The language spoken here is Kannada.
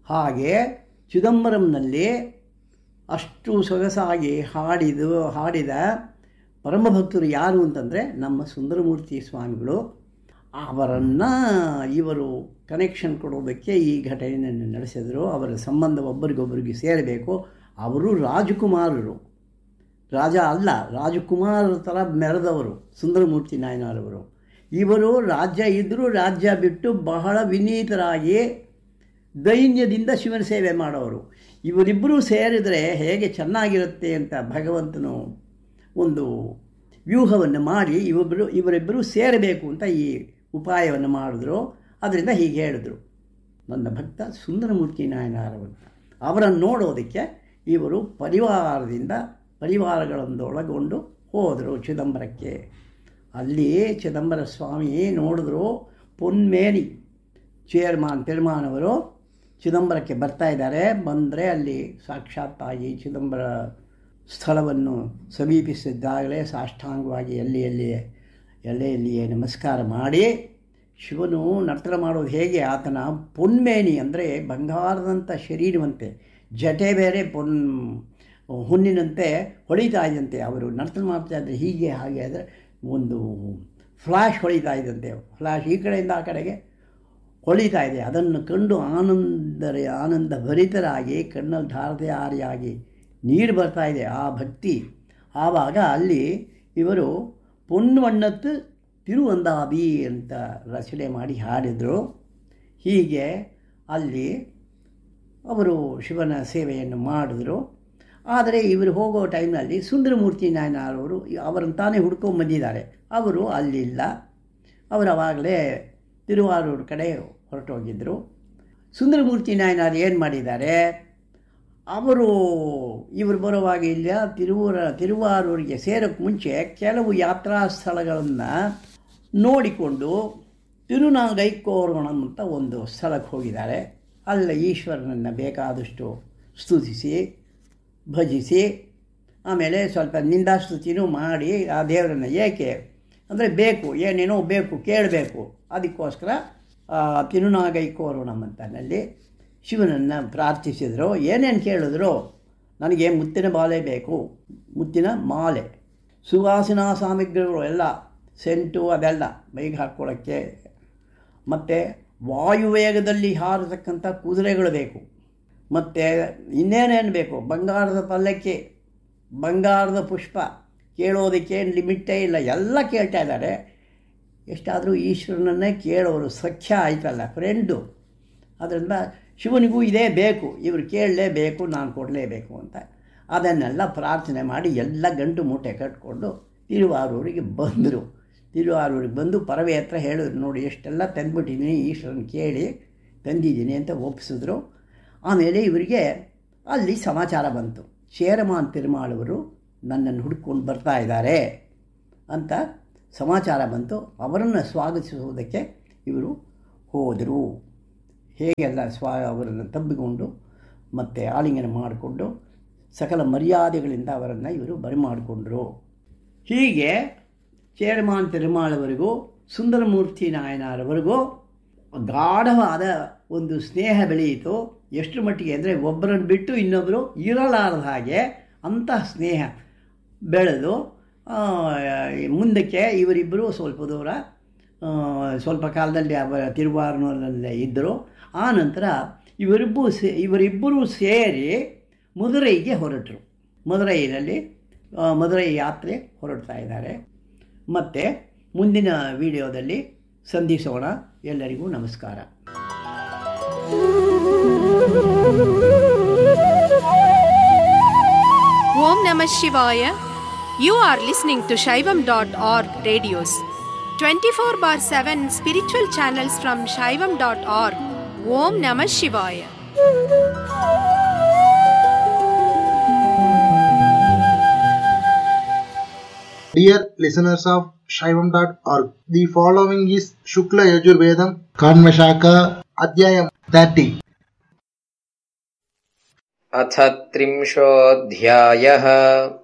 ಹಾಗೆ ಚಿದಂಬರಂನಲ್ಲಿ ಅಷ್ಟು ಸೊಗಸಾಗಿ ಹಾಡಿದು ಹಾಡಿದ ಪರಮಭಕ್ತರು ಯಾರು ಅಂತಂದರೆ ನಮ್ಮ ಸುಂದರಮೂರ್ತಿ ಸ್ವಾಮಿಗಳು ಅವರನ್ನು ಇವರು ಕನೆಕ್ಷನ್ ಕೊಡೋದಕ್ಕೆ ಈ ಘಟನೆಯನ್ನು ನಡೆಸಿದರು ಅವರ ಸಂಬಂಧ ಒಬ್ಬರಿಗೊಬ್ಬರಿಗೆ ಸೇರಬೇಕು ಅವರು ರಾಜಕುಮಾರರು ರಾಜ ಅಲ್ಲ ರಾಜಕುಮಾರರ ಥರ ಮೆರೆದವರು ಸುಂದರಮೂರ್ತಿ ನಾಯನರವರು ಇವರು ರಾಜ್ಯ ಇದ್ದರೂ ರಾಜ್ಯ ಬಿಟ್ಟು ಬಹಳ ವಿನೀತರಾಗಿ ದೈನ್ಯದಿಂದ ಶಿವನ ಸೇವೆ ಮಾಡೋರು ಇವರಿಬ್ಬರೂ ಸೇರಿದರೆ ಹೇಗೆ ಚೆನ್ನಾಗಿರುತ್ತೆ ಅಂತ ಭಗವಂತನು ಒಂದು ವ್ಯೂಹವನ್ನು ಮಾಡಿ ಇವೊಬ್ಬರು ಇವರಿಬ್ಬರು ಸೇರಬೇಕು ಅಂತ ಈ ಉಪಾಯವನ್ನು ಮಾಡಿದ್ರು ಅದರಿಂದ ಹೀಗೆ ಹೇಳಿದ್ರು ನನ್ನ ಭಕ್ತ ಸುಂದರಮೂರ್ತಿ ನಾಯನಾರವರು ಅವರನ್ನು ನೋಡೋದಕ್ಕೆ ಇವರು ಪರಿವಾರದಿಂದ ಪರಿವಾರಗಳೊಂದೊಳಗೊಂಡು ಹೋದರು ಚಿದಂಬರಕ್ಕೆ ಅಲ್ಲಿ ಚಿದಂಬರ ಸ್ವಾಮಿ ನೋಡಿದ್ರು ಪೊನ್ಮೇನಿ ಚೇರ್ಮಾನ್ ಪೆರುಮಾನವರು ಚಿದಂಬರಕ್ಕೆ ಬರ್ತಾ ಇದ್ದಾರೆ ಬಂದರೆ ಅಲ್ಲಿ ಸಾಕ್ಷಾತ್ತಾಗಿ ಚಿದಂಬರ ಸ್ಥಳವನ್ನು ಸಮೀಪಿಸಿದ್ದಾಗಲೇ ಸಾಷ್ಟಾಂಗವಾಗಿ ಎಲ್ಲಿ ಎಲ್ಲಿಯೇ ಎಲ್ಲೇ ಎಲ್ಲಿಯೇ ನಮಸ್ಕಾರ ಮಾಡಿ ಶಿವನು ನರ್ತನ ಮಾಡೋದು ಹೇಗೆ ಆತನ ಪೊನ್ಮೇನಿ ಅಂದರೆ ಬಂಗಾರದಂಥ ಶರೀರವಂತೆ ಜಟೆ ಬೇರೆ ಪೊನ್ ಹುಣ್ಣಿನಂತೆ ಹೊಳಿತಾ ಇದ್ದಂತೆ ಅವರು ನರ್ತನ ಮಾಡ್ತಾ ಇದ್ದರೆ ಹೀಗೆ ಹಾಗೆ ಅಂದರೆ ಒಂದು ಫ್ಲ್ಯಾಶ್ ಹೊಳಿತಾ ಇದ್ದಂತೆ ಫ್ಲ್ಯಾಶ್ ಈ ಕಡೆಯಿಂದ ಆ ಕಡೆಗೆ ಹೊಳಿತಾ ಇದೆ ಅದನ್ನು ಕಂಡು ಆನಂದರೇ ಆನಂದ ಭರಿತರಾಗಿ ಕಣ್ಣಲ್ಲಿ ಧಾರಧಾರಿಯಾಗಿ ನೀರು ಬರ್ತಾ ಇದೆ ಆ ಭಕ್ತಿ ಆವಾಗ ಅಲ್ಲಿ ಇವರು ಪೊನ್ವಣ್ಣತ್ತು ತಿರುವಂದಾಬಿ ಅಂತ ರಚನೆ ಮಾಡಿ ಹಾಡಿದರು ಹೀಗೆ ಅಲ್ಲಿ ಅವರು ಶಿವನ ಸೇವೆಯನ್ನು ಮಾಡಿದ್ರು ಆದರೆ ಇವರು ಹೋಗೋ ಟೈಮ್ನಲ್ಲಿ ಸುಂದರಮೂರ್ತಿ ನಾಯನರವರು ಅವರನ್ನು ತಾನೇ ಹುಡ್ಕೊಂಡು ಬಂದಿದ್ದಾರೆ ಅವರು ಅಲ್ಲಿಲ್ಲ ಅವರು ಅವಾಗಲೇ ತಿರುವಾರೂರು ಕಡೆ ಹೊರಟೋಗಿದ್ದರು ಸುಂದರಮೂರ್ತಿ ನಾಯನರು ಏನು ಮಾಡಿದ್ದಾರೆ ಅವರು ಇವರು ಬರುವಾಗ ಇಲ್ಲ ತಿರುವೂರ ತಿರುವಾರೂರಿಗೆ ಸೇರೋಕ್ಕೆ ಮುಂಚೆ ಕೆಲವು ಯಾತ್ರಾ ಸ್ಥಳಗಳನ್ನು ನೋಡಿಕೊಂಡು ತಿರುನಾಗೈಕೋರೋಣಂ ಅಂತ ಒಂದು ಸ್ಥಳಕ್ಕೆ ಹೋಗಿದ್ದಾರೆ ಅಲ್ಲಿ ಈಶ್ವರನನ್ನು ಬೇಕಾದಷ್ಟು ಸ್ತುತಿಸಿ ಭಜಿಸಿ ಆಮೇಲೆ ಸ್ವಲ್ಪ ನಿಂದಾಸ್ತುತಿನೂ ಮಾಡಿ ಆ ದೇವರನ್ನು ಏಕೆ ಅಂದರೆ ಬೇಕು ಏನೇನೋ ಬೇಕು ಕೇಳಬೇಕು ಅದಕ್ಕೋಸ್ಕರ ತಿರುನಾಗೈಕೋರೋಣಂ ಅಂತನಲ್ಲಿ ಶಿವನನ್ನು ಪ್ರಾರ್ಥಿಸಿದರು ಏನೇನು ಕೇಳಿದ್ರು ನನಗೆ ಮುತ್ತಿನ ಬಾಲೆ ಬೇಕು ಮುತ್ತಿನ ಮಾಲೆ ಸುವಾಸನಾ ಸಾಮಗ್ರಿಗಳು ಎಲ್ಲ ಸೆಂಟು ಅದೆಲ್ಲ ಮೈಗೆ ಹಾಕ್ಕೊಳ್ಳೋಕ್ಕೆ ಮತ್ತು ವಾಯುವೇಗದಲ್ಲಿ ಹಾರತಕ್ಕಂಥ ಕುದುರೆಗಳು ಬೇಕು ಮತ್ತು ಇನ್ನೇನೇನು ಬೇಕು ಬಂಗಾರದ ಪಲ್ಲಕ್ಕಿ ಬಂಗಾರದ ಪುಷ್ಪ ಕೇಳೋದಕ್ಕೆ ಲಿಮಿಟೇ ಇಲ್ಲ ಎಲ್ಲ ಕೇಳ್ತಾ ಇದ್ದಾರೆ ಎಷ್ಟಾದರೂ ಈಶ್ವರನನ್ನೇ ಕೇಳೋರು ಸಖ್ಯ ಆಯ್ತಲ್ಲ ಫ್ರೆಂಡು ಅದರಿಂದ ಶಿವನಿಗೂ ಇದೇ ಬೇಕು ಇವರು ಕೇಳಲೇಬೇಕು ನಾನು ಕೊಡಲೇಬೇಕು ಅಂತ ಅದನ್ನೆಲ್ಲ ಪ್ರಾರ್ಥನೆ ಮಾಡಿ ಎಲ್ಲ ಗಂಟು ಮೂಟೆ ಕಟ್ಕೊಂಡು ತಿರುವಾರೂರಿಗೆ ಬಂದರು ತಿರುವಾರೂರಿಗೆ ಬಂದು ಪರವೆ ಹತ್ರ ಹೇಳಿದ್ರು ನೋಡಿ ಎಷ್ಟೆಲ್ಲ ತಂದ್ಬಿಟ್ಟಿದ್ದೀನಿ ಈಶ್ವರನ ಕೇಳಿ ತಂದಿದ್ದೀನಿ ಅಂತ ಒಪ್ಪಿಸಿದ್ರು ಆಮೇಲೆ ಇವರಿಗೆ ಅಲ್ಲಿ ಸಮಾಚಾರ ಬಂತು ಶೇರಮಾನ್ ತಿರುಮಾಳವರು ನನ್ನನ್ನು ಹುಡ್ಕೊಂಡು ಬರ್ತಾ ಇದ್ದಾರೆ ಅಂತ ಸಮಾಚಾರ ಬಂತು ಅವರನ್ನು ಸ್ವಾಗತಿಸುವುದಕ್ಕೆ ಇವರು ಹೋದರು ಹೇಗೆಲ್ಲ ಸ್ವಾ ಅವರನ್ನು ತಬ್ಬಿಕೊಂಡು ಮತ್ತು ಆಲಿಂಗನ ಮಾಡಿಕೊಂಡು ಸಕಲ ಮರ್ಯಾದೆಗಳಿಂದ ಅವರನ್ನು ಇವರು ಬರಿಮಾಡಿಕೊಂಡ್ರು ಹೀಗೆ ಚೇರಮಾನ್ ತಿರುಮಾಳವರೆಗೂ ಸುಂದರಮೂರ್ತಿ ನಾಯನರವರೆಗೂ ಗಾಢವಾದ ಒಂದು ಸ್ನೇಹ ಬೆಳೆಯಿತು ಎಷ್ಟು ಮಟ್ಟಿಗೆ ಅಂದರೆ ಒಬ್ಬರನ್ನು ಬಿಟ್ಟು ಇನ್ನೊಬ್ಬರು ಇರಲಾರದ ಹಾಗೆ ಅಂತಹ ಸ್ನೇಹ ಬೆಳೆದು ಮುಂದಕ್ಕೆ ಇವರಿಬ್ಬರು ಸ್ವಲ್ಪ ದೂರ ಸ್ವಲ್ಪ ಕಾಲದಲ್ಲಿ ಅವರ ತಿರುವಾರೂರಿನಲ್ಲೇ ಇದ್ದರು ಆ ನಂತರ ಇವರಿಬ್ಬರು ಸೇ ಇವರಿಬ್ಬರೂ ಸೇರಿ ಮದುರೈಗೆ ಹೊರಟರು ಮದುರೈನಲ್ಲಿ ಮದುರೈ ಯಾತ್ರೆ ಹೊರಡ್ತಾ ಇದ್ದಾರೆ ಮತ್ತು ಮುಂದಿನ ವಿಡಿಯೋದಲ್ಲಿ ಸಂಧಿಸೋಣ ಎಲ್ಲರಿಗೂ ನಮಸ್ಕಾರ Om Namah Shivaya. You are listening to Shaivam.org radios. 24 bar 7 spiritual channels from Shaivam.org. Om Namah Shivaya. Dear listeners of Shaivam.org, the following is Shukla Yajurvedam Kanvashaka Adhyayam 30. अथ त्रिंशोऽध्यायः